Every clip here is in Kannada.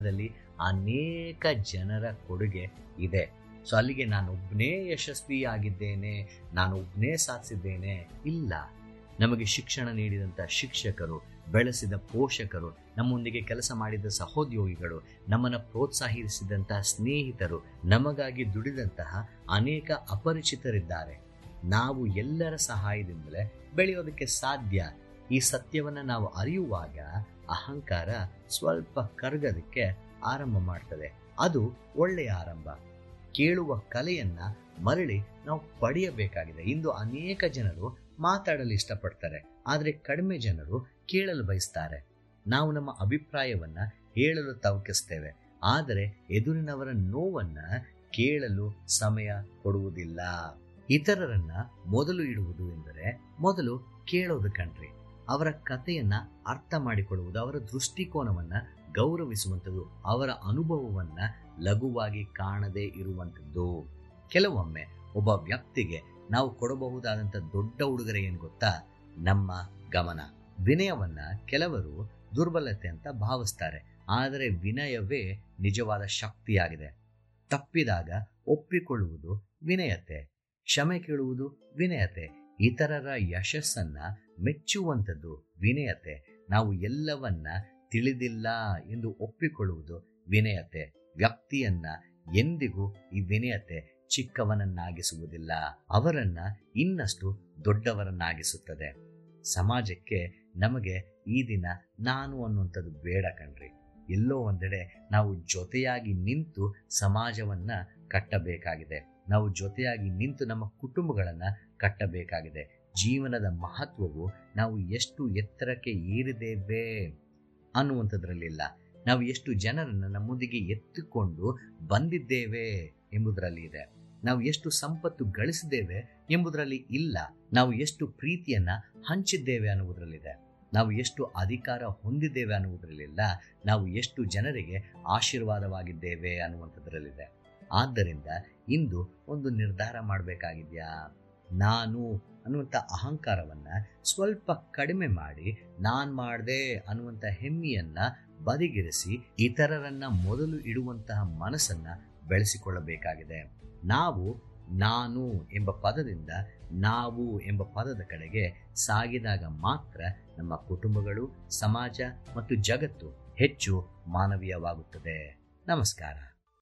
ಜೀವನದಲ್ಲಿ ಅನೇಕ ಜನರ ಕೊಡುಗೆ ಇದೆ ಸೊ ಅಲ್ಲಿಗೆ ನಾನೊಬ್ಬನೇ ಯಶಸ್ವಿ ಆಗಿದ್ದೇನೆ ನಾನೊಬ್ಬನೇ ಸಾಧಿಸಿದ್ದೇನೆ ಇಲ್ಲ ನಮಗೆ ಶಿಕ್ಷಣ ನೀಡಿದಂಥ ಶಿಕ್ಷಕರು ಬೆಳೆಸಿದ ಪೋಷಕರು ನಮ್ಮೊಂದಿಗೆ ಕೆಲಸ ಮಾಡಿದ ಸಹೋದ್ಯೋಗಿಗಳು ನಮ್ಮನ್ನು ಪ್ರೋತ್ಸಾಹಿಸಿದಂತಹ ಸ್ನೇಹಿತರು ನಮಗಾಗಿ ದುಡಿದಂತಹ ಅನೇಕ ಅಪರಿಚಿತರಿದ್ದಾರೆ ನಾವು ಎಲ್ಲರ ಸಹಾಯದಿಂದಲೇ ಬೆಳೆಯೋದಕ್ಕೆ ಸಾಧ್ಯ ಈ ಸತ್ಯವನ್ನ ನಾವು ಅರಿಯುವಾಗ ಅಹಂಕಾರ ಸ್ವಲ್ಪ ಕರಗೋದಕ್ಕೆ ಆರಂಭ ಮಾಡ್ತದೆ ಅದು ಒಳ್ಳೆಯ ಆರಂಭ ಕೇಳುವ ಕಲೆಯನ್ನ ಮರಳಿ ನಾವು ಪಡೆಯಬೇಕಾಗಿದೆ ಇಂದು ಅನೇಕ ಜನರು ಮಾತಾಡಲು ಇಷ್ಟಪಡ್ತಾರೆ ಆದರೆ ಕಡಿಮೆ ಜನರು ಕೇಳಲು ಬಯಸ್ತಾರೆ ನಾವು ನಮ್ಮ ಅಭಿಪ್ರಾಯವನ್ನ ಹೇಳಲು ತವಕಿಸ್ತೇವೆ ಆದರೆ ಎದುರಿನವರ ನೋವನ್ನ ಕೇಳಲು ಸಮಯ ಕೊಡುವುದಿಲ್ಲ ಇತರರನ್ನ ಮೊದಲು ಇಡುವುದು ಎಂದರೆ ಮೊದಲು ಕೇಳೋದು ಕಣ್ರಿ ಅವರ ಕಥೆಯನ್ನ ಅರ್ಥ ಮಾಡಿಕೊಳ್ಳುವುದು ಅವರ ದೃಷ್ಟಿಕೋನವನ್ನ ಗೌರವಿಸುವಂಥದ್ದು ಅವರ ಅನುಭವವನ್ನ ಲಘುವಾಗಿ ಕಾಣದೇ ಇರುವಂಥದ್ದು ಕೆಲವೊಮ್ಮೆ ಒಬ್ಬ ವ್ಯಕ್ತಿಗೆ ನಾವು ಕೊಡಬಹುದಾದಂಥ ದೊಡ್ಡ ಉಡುಗೊರೆ ಏನು ಗೊತ್ತಾ ನಮ್ಮ ಗಮನ ವಿನಯವನ್ನ ಕೆಲವರು ದುರ್ಬಲತೆ ಅಂತ ಭಾವಿಸ್ತಾರೆ ಆದರೆ ವಿನಯವೇ ನಿಜವಾದ ಶಕ್ತಿಯಾಗಿದೆ ತಪ್ಪಿದಾಗ ಒಪ್ಪಿಕೊಳ್ಳುವುದು ವಿನಯತೆ ಕ್ಷಮೆ ಕೇಳುವುದು ವಿನಯತೆ ಇತರರ ಯಶಸ್ಸನ್ನ ಮೆಚ್ಚುವಂಥದ್ದು ವಿನಯತೆ ನಾವು ಎಲ್ಲವನ್ನ ತಿಳಿದಿಲ್ಲ ಎಂದು ಒಪ್ಪಿಕೊಳ್ಳುವುದು ವಿನಯತೆ ವ್ಯಕ್ತಿಯನ್ನ ಎಂದಿಗೂ ಈ ವಿನಯತೆ ಚಿಕ್ಕವನನ್ನಾಗಿಸುವುದಿಲ್ಲ ಅವರನ್ನ ಇನ್ನಷ್ಟು ದೊಡ್ಡವರನ್ನಾಗಿಸುತ್ತದೆ ಸಮಾಜಕ್ಕೆ ನಮಗೆ ಈ ದಿನ ನಾನು ಅನ್ನುವಂಥದ್ದು ಬೇಡ ಕಣ್ರಿ ಎಲ್ಲೋ ಒಂದೆಡೆ ನಾವು ಜೊತೆಯಾಗಿ ನಿಂತು ಸಮಾಜವನ್ನ ಕಟ್ಟಬೇಕಾಗಿದೆ ನಾವು ಜೊತೆಯಾಗಿ ನಿಂತು ನಮ್ಮ ಕುಟುಂಬಗಳನ್ನ ಕಟ್ಟಬೇಕಾಗಿದೆ ಜೀವನದ ಮಹತ್ವವು ನಾವು ಎಷ್ಟು ಎತ್ತರಕ್ಕೆ ಏರಿದ್ದೇವೆ ಅನ್ನುವಂಥದ್ರಲ್ಲಿಲ್ಲ ನಾವು ಎಷ್ಟು ಜನರನ್ನ ನಮ್ಮೊಂದಿಗೆ ಎತ್ತಿಕೊಂಡು ಬಂದಿದ್ದೇವೆ ಎಂಬುದರಲ್ಲಿ ಇದೆ ನಾವು ಎಷ್ಟು ಸಂಪತ್ತು ಗಳಿಸಿದ್ದೇವೆ ಎಂಬುದರಲ್ಲಿ ಇಲ್ಲ ನಾವು ಎಷ್ಟು ಪ್ರೀತಿಯನ್ನ ಹಂಚಿದ್ದೇವೆ ಅನ್ನುವುದರಲ್ಲಿದೆ ನಾವು ಎಷ್ಟು ಅಧಿಕಾರ ಹೊಂದಿದ್ದೇವೆ ಅನ್ನುವುದರಲ್ಲಿಲ್ಲ ನಾವು ಎಷ್ಟು ಜನರಿಗೆ ಆಶೀರ್ವಾದವಾಗಿದ್ದೇವೆ ಅನ್ನುವಂಥದ್ರಲ್ಲಿದೆ ಆದ್ದರಿಂದ ಇಂದು ಒಂದು ನಿರ್ಧಾರ ಮಾಡಬೇಕಾಗಿದ್ಯಾ ನಾನು ಅನ್ನುವಂಥ ಅಹಂಕಾರವನ್ನ ಸ್ವಲ್ಪ ಕಡಿಮೆ ಮಾಡಿ ನಾನ್ ಮಾಡ್ದೆ ಅನ್ನುವಂಥ ಹೆಮ್ಮೆಯನ್ನ ಬದಿಗಿರಿಸಿ ಇತರರನ್ನ ಮೊದಲು ಇಡುವಂತಹ ಮನಸ್ಸನ್ನ ಬೆಳೆಸಿಕೊಳ್ಳಬೇಕಾಗಿದೆ ನಾವು ನಾನು ಎಂಬ ಪದದಿಂದ ನಾವು ಎಂಬ ಪದದ ಕಡೆಗೆ ಸಾಗಿದಾಗ ಮಾತ್ರ ನಮ್ಮ ಕುಟುಂಬಗಳು ಸಮಾಜ ಮತ್ತು ಜಗತ್ತು ಹೆಚ್ಚು ಮಾನವೀಯವಾಗುತ್ತದೆ ನಮಸ್ಕಾರ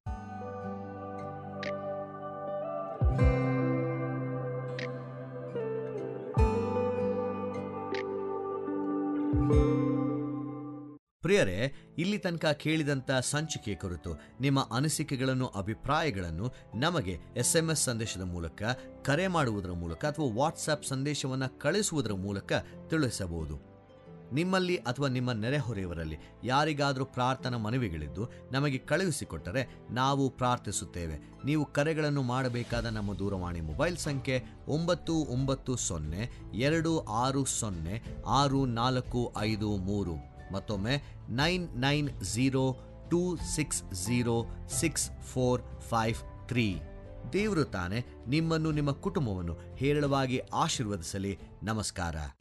ಪ್ರಿಯರೇ ಇಲ್ಲಿ ತನಕ ಕೇಳಿದಂಥ ಸಂಚಿಕೆ ಕುರಿತು ನಿಮ್ಮ ಅನಿಸಿಕೆಗಳನ್ನು ಅಭಿಪ್ರಾಯಗಳನ್ನು ನಮಗೆ ಎಸ್ ಎಂ ಎಸ್ ಸಂದೇಶದ ಮೂಲಕ ಕರೆ ಮಾಡುವುದರ ಮೂಲಕ ಅಥವಾ ವಾಟ್ಸ್ಆಪ್ ಸಂದೇಶವನ್ನು ಕಳಿಸುವುದರ ಮೂಲಕ ತಿಳಿಸಬಹುದು ನಿಮ್ಮಲ್ಲಿ ಅಥವಾ ನಿಮ್ಮ ನೆರೆಹೊರೆಯವರಲ್ಲಿ ಯಾರಿಗಾದರೂ ಪ್ರಾರ್ಥನಾ ಮನವಿಗಳಿದ್ದು ನಮಗೆ ಕಳುಹಿಸಿಕೊಟ್ಟರೆ ನಾವು ಪ್ರಾರ್ಥಿಸುತ್ತೇವೆ ನೀವು ಕರೆಗಳನ್ನು ಮಾಡಬೇಕಾದ ನಮ್ಮ ದೂರವಾಣಿ ಮೊಬೈಲ್ ಸಂಖ್ಯೆ ಒಂಬತ್ತು ಒಂಬತ್ತು ಸೊನ್ನೆ ಎರಡು ಆರು ಸೊನ್ನೆ ಆರು ನಾಲ್ಕು ಐದು ಮೂರು ಮತ್ತೊಮ್ಮೆ nine nine zero two six zero six four five three ದೇವರು ತಾನೆ ನಿಮ್ಮನ್ನು ನಿಮ್ಮ ಕುಟುಂಬವನ್ನು ಹೇರಳವಾಗಿ ಆಶೀರ್ವದಿಸಲಿ ನಮಸ್ಕಾರ